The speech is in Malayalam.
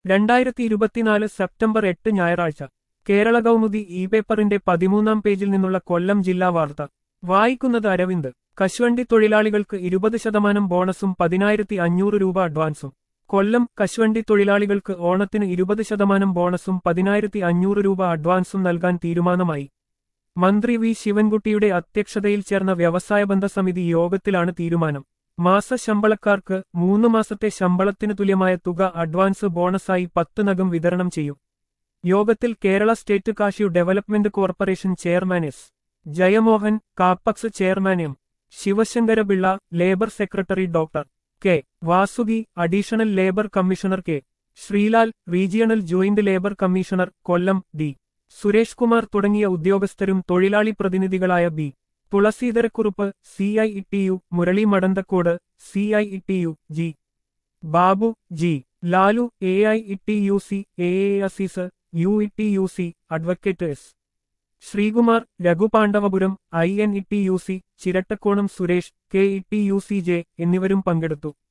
രണ്ടായിരത്തി ഇരുപത്തിനാല് സെപ്റ്റംബർ എട്ട് ഞായറാഴ്ച കേരള കൗമുദി ഇ പേപ്പറിന്റെ പതിമൂന്നാം പേജിൽ നിന്നുള്ള കൊല്ലം ജില്ലാ വാർത്ത വായിക്കുന്നത് അരവിന്ദ് കശുവണ്ടി തൊഴിലാളികൾക്ക് ഇരുപത് ശതമാനം ബോണസും പതിനായിരത്തി അഞ്ഞൂറ് രൂപ അഡ്വാൻസും കൊല്ലം കശുവണ്ടി തൊഴിലാളികൾക്ക് ഓണത്തിന് ഇരുപത് ശതമാനം ബോണസും പതിനായിരത്തി അഞ്ഞൂറ് രൂപ അഡ്വാൻസും നൽകാൻ തീരുമാനമായി മന്ത്രി വി ശിവൻകുട്ടിയുടെ അധ്യക്ഷതയിൽ ചേർന്ന വ്യവസായബന്ധ സമിതി യോഗത്തിലാണ് തീരുമാനം മാസ ശമ്പളക്കാർക്ക് മൂന്ന് മാസത്തെ ശമ്പളത്തിന് തുല്യമായ തുക അഡ്വാൻസ് ബോണസായി പത്ത് നഗം വിതരണം ചെയ്യും യോഗത്തിൽ Kerala state cashew development corporation chairman S Jayamohan Kapex chairman M Sivasankarapillai labour secretary doctor K Vasuki additional labour commissioner K Sreelal regional joint labour commissioner Kollam D Suresh Kumar തുടങ്ങിയ ഉദ്യോഗസ്ഥരും തൊഴിലാളി പ്രതിനിധികളായ B Thulaseedharakurup C I E T U Murali Madanthakode C I E T U G Babu G Lalu A I E T U C A A Azeez U E T U C advocate S Sreekumar Raghupandavapuram I N E T U C Chirattakkonam Suresh K E T U C J എന്നിവരും പങ്കെടുത്തു